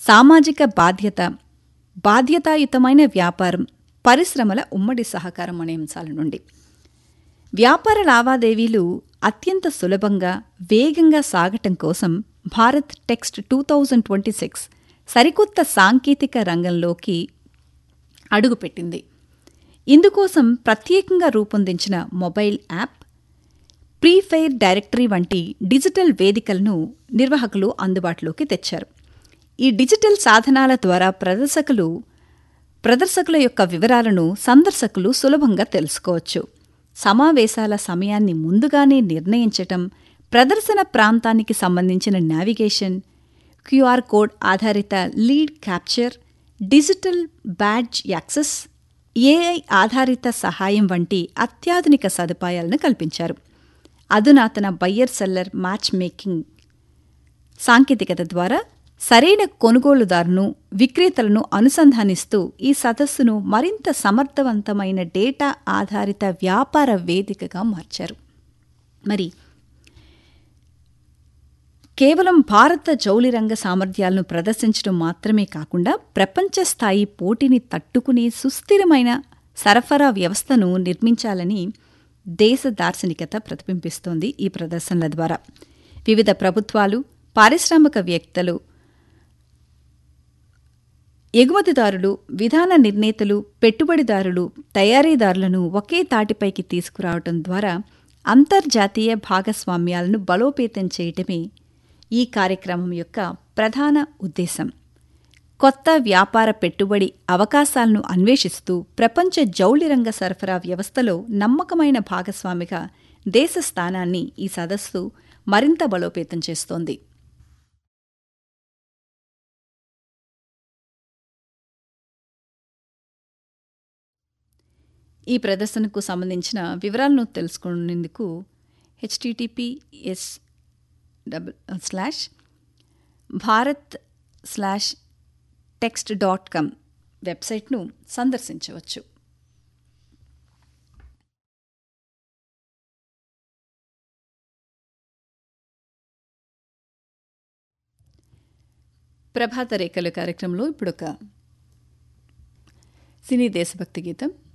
సామాజిక బాధ్యత బాధ్యతాయుతమైన వ్యాపారం పరిశ్రమల ఉమ్మడి సహకారం అనే అంశాల నుండి వ్యాపార లావాదేవీలు అత్యంత సులభంగా వేగంగా సాగటం కోసం Bharat Tex two thousand twenty six సరికొత్త సాంకేతిక రంగంలోకి అడుగుపెట్టింది ఇందుకోసం ప్రత్యేకంగా రూపొందించిన మొబైల్ యాప్ ప్రీఫెయిర్ డైరెక్టరీ వంటి డిజిటల్ వేదికలను నిర్వాహకులు అందుబాటులోకి తెచ్చారు ఈ డిజిటల్ సాధనాల ద్వారా ప్రదర్శకులు ప్రదర్శకుల యొక్క వివరాలను సందర్శకులు సులభంగా తెలుసుకోవచ్చు సమావేశాల సమయాన్ని ముందుగానే నిర్ణయించటం ప్రదర్శన ప్రాంతానికి సంబంధించిన నావిగేషన్ క్యూఆర్ కోడ్ ఆధారిత lead capture digital badge access AI ఆధారిత సహాయం వంటి అత్యాధునిక సదుపాయాలను కల్పించారు అధునాతన బయ్యర్ సెల్లర్ మ్యాచ్ మేకింగ్ సాంకేతికత ద్వారా సరైన కొనుగోలుదారును విక్రేతలను అనుసంధానిస్తూ ఈ సదస్సును మరింత సమర్థవంతమైన డేటా ఆధారిత వ్యాపార వేదికగా మార్చారు మరి కేవలం భారత జౌలి రంగ సామర్థ్యాలను ప్రదర్శించడం మాత్రమే కాకుండా ప్రపంచ స్థాయి పోటీని తట్టుకునే సుస్థిరమైన సరఫరా వ్యవస్థను నిర్మించాలని దేశ దార్శనికత ప్రతిబింబిస్తోంది ఈ ప్రదర్శనల ద్వారా వివిధ ప్రభుత్వాలు పారిశ్రామికవేత్తలు ఎగుమతిదారులు విధాన నిర్ణేతలు పెట్టుబడిదారులు తయారీదారులను ఒకే తాటిపైకి తీసుకురావడం ద్వారా అంతర్జాతీయ భాగస్వామ్యాలను బలోపేతం చేయటమే ఈ కార్యక్రమం యొక్క ప్రధాన ఉద్దేశం కొత్త వ్యాపార పెట్టుబడి అవకాశాలను అన్వేషిస్తూ ప్రపంచ జౌళి రంగ సరఫరా వ్యవస్థలో నమ్మకమైన భాగస్వామిగా దేశ స్థానాన్ని ఈ సదస్సు మరింత బలోపేతం చేస్తోంది ఈ ప్రదర్శనకు సంబంధించిన వివరాలను తెలుసుకునేందుకు HTTPS double slash Bharat slash Tex dot com వెబ్సైట్ను సందర్శించవచ్చు ప్రభాత రేఖలు కార్యక్రమంలో ఇప్పుడు ఒక సినీ దేశభక్తి గీతం